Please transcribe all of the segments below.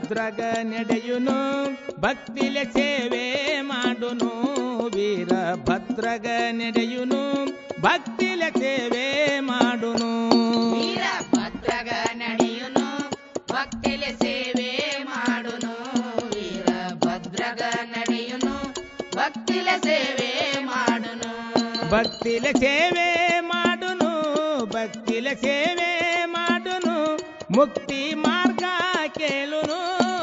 ಭದ್ರಗ ನಡೆಯುನು ಭಕ್ತಿಲೆ ಸೇವೆ ಮಾಡುನು ವೀರ ಭದ್ರಗ ನಡೆಯುನು ಭಕ್ತಿಲೆ ಸೇವೆ ಮಾಡುನು ವೀರಭದ್ರಗ ನಡೆಯುನು ಭಕ್ತಿಲೆ ಸೇವೆ ಮಾಡುನು ವೀರಭದ್ರಗ ನಡೆಯುನು ಭಕ್ತಿಲೆ ಸೇವೆ ಮಾಡುನು ಭಕ್ತಿಲೆ ಸೇವೆ ಮಾಡುನು ಭಕ್ತಿಲೆ ಸೇವೆ ಮಾಡುನು ಮುಕ್ತಿ ಮಾರ್ಗ ಕೇಳುನು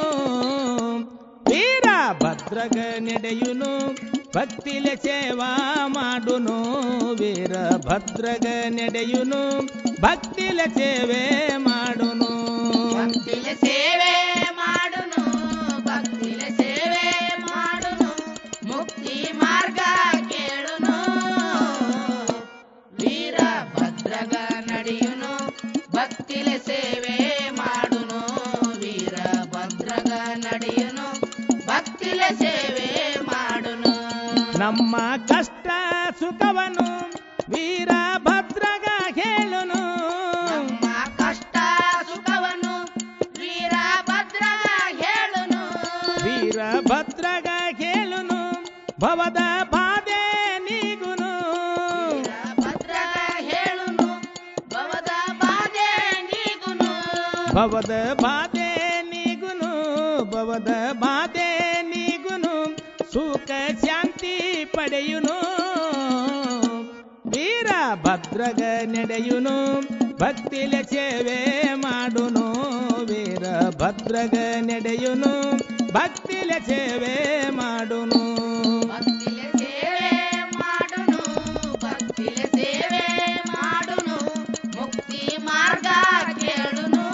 ವೀರ ಭದ್ರಗ ನಡೆಯುನು ಭಕ್ತಿಲೆ ಸೇವಾ ಮಾಡುನು ವೀರ ಭದ್ರಗ ನಡೆಯುನು ಭಕ್ತಿಲೆ ಸೇವೆ ಮಾಡುನು ಭಕ್ತಿಲೆ ಸೇವೆ ಮಾಡುನು ಭಕ್ತಿಲೆ ಸೇವೆ ಮಾಡುನು ಮುಕ್ತಿ ಮಾರ್ಗ ಕೇಳುನು ವೀರಭದ್ರಗ ನಡೆಯುನು ಭಕ್ತಿಲೆ ಸೇವೆ ಮಾಡುನು ವೀರಭದ್ರಗ ನಡೆಯುನು ಭಕ್ತಿಲೆ ಸೇವೆ ಮಾಡುನು ನಮ್ಮ ಕಷ್ಟ ಸುಖವನ್ನು ವೀರ ಭದ್ರಗ ಹೇಳುನು ನಮ್ಮ ಕಷ್ಟ ಸುಖವನ್ನು ವೀರಭದ್ರ ಹೇಳುನು ವೀರ ಭದ್ರಗ ಹೇಳುನು ಭವದ ಬಾಧೆ ನೀಗುನು ವೀರಭದ್ರ ಹೇಳುನು ಭವದ ಬಾಧೆ ನೀಗುನು ಭವದ ಬಾಧೆ ನೀಗುನು ಭವದ ಬಾಧೆ ನೀಗುನು ಸುಖ ಶಾಂತಿ ಪಡೆಯುನು ವೀರ ಭದ್ರಗ ನಡೆಯುನು ಭಕ್ತಿಲೆ ಸೇವೆ ಮಾಡುನು ವೀರ ಭದ್ರಗ ನಡೆಯುನು ಭಕ್ತಿಲೆ ಸೇವೆ ಮಾಡುನು ಭಕ್ತಿಲೆ ಸೇವೆ ಮಾಡುನು ಭಕ್ತಿಲೆ ಸೇವೆ ಮಾಡುನು ಮುಕ್ತಿ ಮಾರ್ಗ ಕೇಳುನು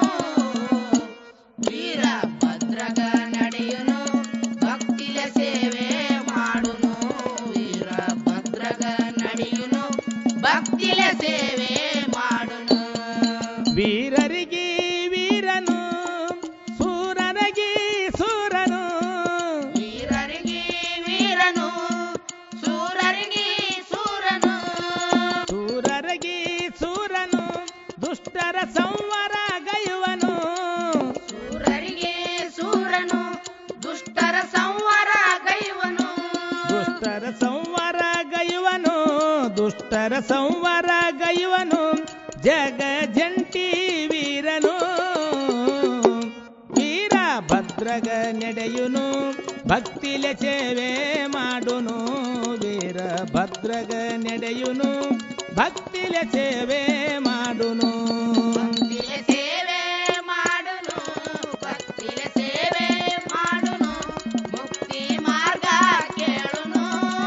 ವೀರಭದ್ರಗ ನಡೆಯುನು ಭಕ್ತಿಲೆ ಸೇವೆ ಮಾಡುನು ವೀರಭದ್ರಗ ನಡೆಯುನು ಭಕ್ತಿಲೆ ಸೇವೆ ಮಾಡುನು ವೀರರಿಗೆ ವೀರನು ಸೂರನಗಿ ಸೂರನು ವೀರರಿಗೆ ವೀರನು ಸೂರರಿಗೆ ಸೂರನು ಸೂರರಗಿ ಸೂರನು ದುಷ್ಟರ ಸಂವರ ಗೈವನು ಸೂರರಿಗೆ ಸೂರನು ದುಷ್ಟರ ಸಂವರ ಗೈವನು ದುಷ್ಟರ ಸಂವರ ಗೈವನು ದುಷ್ಟರ ಸಂವರ ಗೈವನು ಜಗ ಜಂಟಿ ವೀರನು ವೀರ ಭದ್ರಗ ನಡೆಯುನು ಭಕ್ತಿಲೆ ಸೇವೆ ಮಾಡುನು ವೀರ ಭದ್ರಗ ನಡೆಯುನು ಭಕ್ತಿಲೆ ಸೇವೆ ಮಾಡುನು ಭಕ್ತಿಲೆ ಸೇವೆ ಮಾಡುನು ಭಕ್ತಿಲೆ ಸೇವೆ ಮಾಡುನು ಮುಕ್ತಿ ಮಾರ್ಗ ಕೇಳುನು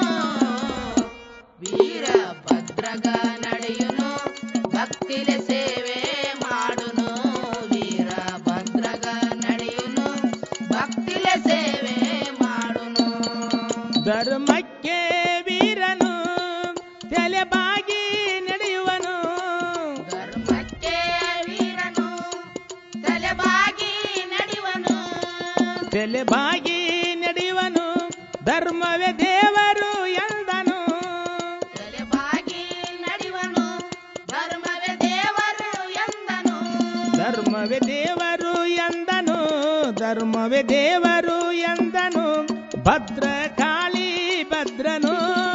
ವೀರಭದ್ರಗ ನಡೆಯುನು ಭಕ್ತಿಲೆ ಸೇವೆ ಮಾಡುನು ವೀರಭದ್ರಗ ನಡೆಯುನು ಭಕ್ತಿಲೆ ಸೇವೆ ಮಾಡುನು ಧರ್ಮಕ್ಕೆ ವೀರನು ತಲೆಬಾಗಿ ನಡೆಯುವನು ಧರ್ಮಕ್ಕೆ ವೀರನು ತಲೆಬಾಗಿ ನಡೆಯುವನು ತಲೆಬಾಗಿ ನಡೆಯುವನು ಧರ್ಮವೇ ದೇವರು ಎಂದನು ತಲೆಬಾಗಿ ನಡೆಯುವನು ಧರ್ಮವೇ ದೇವರು ಎಂದನು ಧರ್ಮವೇ ದೇವರು ಎಂದನು ಧರ್ಮವೇ ದೇವರು ಎಂದನು ಭದ್ರ ಕಾಳಿ ಭದ್ರನು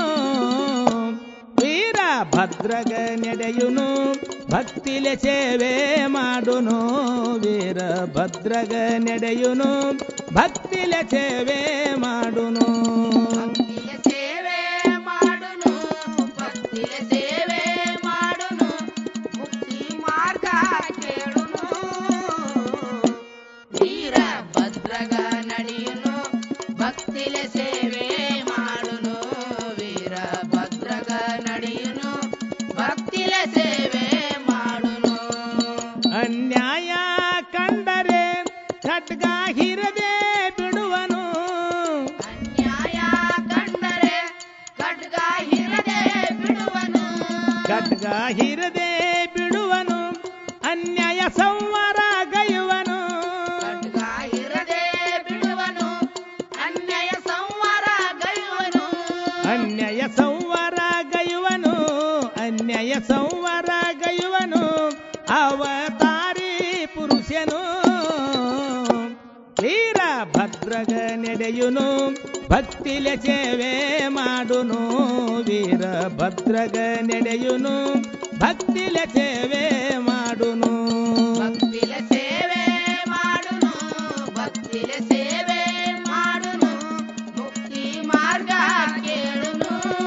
ವೀರ ಭದ್ರಗ ನಡೆಯುನು ಭಕ್ತಿಲೆ ಸೇವೆ ಮಾಡುನು ವೀರ ಭದ್ರಗ ನಡೆಯುನು ಭಕ್ತಿಲೆ ಸೇವೆ ಮಾಡುನು ಭಕ್ತಿಯ ಸೇವೆ ಮಾಡುನು ಭಕ್ತಿಯ ಸೇವೆ ಮಾಡುನು ಮುಕ್ತಿ ಮಾರ್ಗ ಕೇಳುನು ವೀರ ಭದ್ರಗ ನಡೆಯುನು ಭಕ್ತಿಲ ಸೇವೆ ಮಾಡುನು ವೀರ ಭದ್ರಗ ನಡೆಯುನು ಭಕ್ತಿಲ ಸೇವೆ ಮಾಡುನು ಅನ್ಯಾಯ ಕಂಡರೆ ಖಡ್ಗ ಹಿರದೆ ಬಿಡುವನು ಅನ್ಯಾಯ ಕಂಡರೆ ಖಡ್ಗ ಹಿರದೆ ಬಿಡುವನು ಖಡ್ಗ ಹಿರದೆ ಬಿಡುವನು ಅನ್ಯಾಯ ಸಂವರ ಗೈವನು ಖಡ್ಗ ಇರದೆ ಬಿಡುವನು ಅನ್ಯಾಯ ಸಂವರ ಗೈವನು ಅನ್ಯಾಯ ಸಂವರ ಗೈವನು ಅನ್ಯಾಯ ಸಂವರ ಗೈವನು ಅವತಾರಿ ಪುರುಷನು ಭದ್ರಗ ನಡೆಯುನು ಭಕ್ತಿಲೆ ಸೇವೆ ಮಾಡುನು ವೀರ ಭದ್ರಗ ನಡೆಯುನು ಭಕ್ತಿಲೆ ಸೇವೆ ಮಾಡುನು ಭಕ್ತಿಲ ಸೇವೆ ಮಾಡುನು ಭಕ್ತಿಲ ಸೇವೆ ಮಾಡುನು ಮುಕ್ತಿ ಮಾರ್ಗ ಕೇಳುನು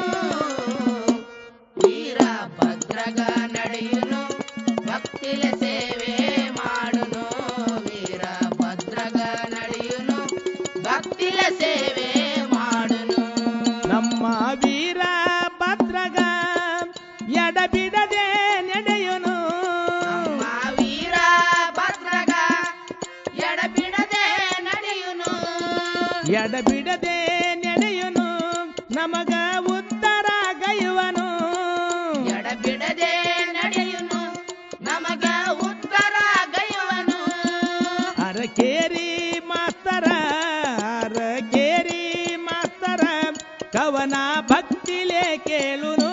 ವೀರ ಭದ್ರಗ ನಡೆಯುನು ಭಕ್ತಿಲ ಸೇವೆ ಮಾಡುನು ವೀರ ಭದ್ರಗ ನಡೆಯುನು ಭಕ್ತಿಲ ಸೇವೆ ಮಾಡುನು ನಮ್ಮ ವೀರ ಭದ್ರಗ ಎಡಬಿಡದೆ ನಡೆಯುನು ನಮ್ಮ ವೀರ ಭದ್ರಗ ಎಡಬಿಡದೆ ನಡೆಯುನು ಎಡಬಿಡದೆ ನಡೆಯುನು ನಮಗ ಉತ್ತರ ಗೈವನು ಎಡಬಿಡದೆ ನಡೆಯುನು ನಮಗ ಉತ್ತರ ಗೈವನು ಅರಕೇರಿ ಮಾಸ್ತರ ಅರಕೇರಿ ಮಾಸ್ತರ ಕವನ ಭಕ್ತಿಲೆ ಕೇಳುನು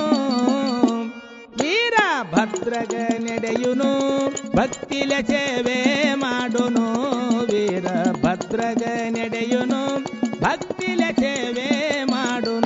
ವೀರ ಭದ್ರಗ ನಡೆಯುನು ಭಕ್ತಿಲೆ ಸೇವೆ ಮಾಡುನು ವೀರ ಭದ್ರಗ ನಡೆಯುನು ಭಕ್ತಿಲೆ ಸೇವೆ ಮಾಡು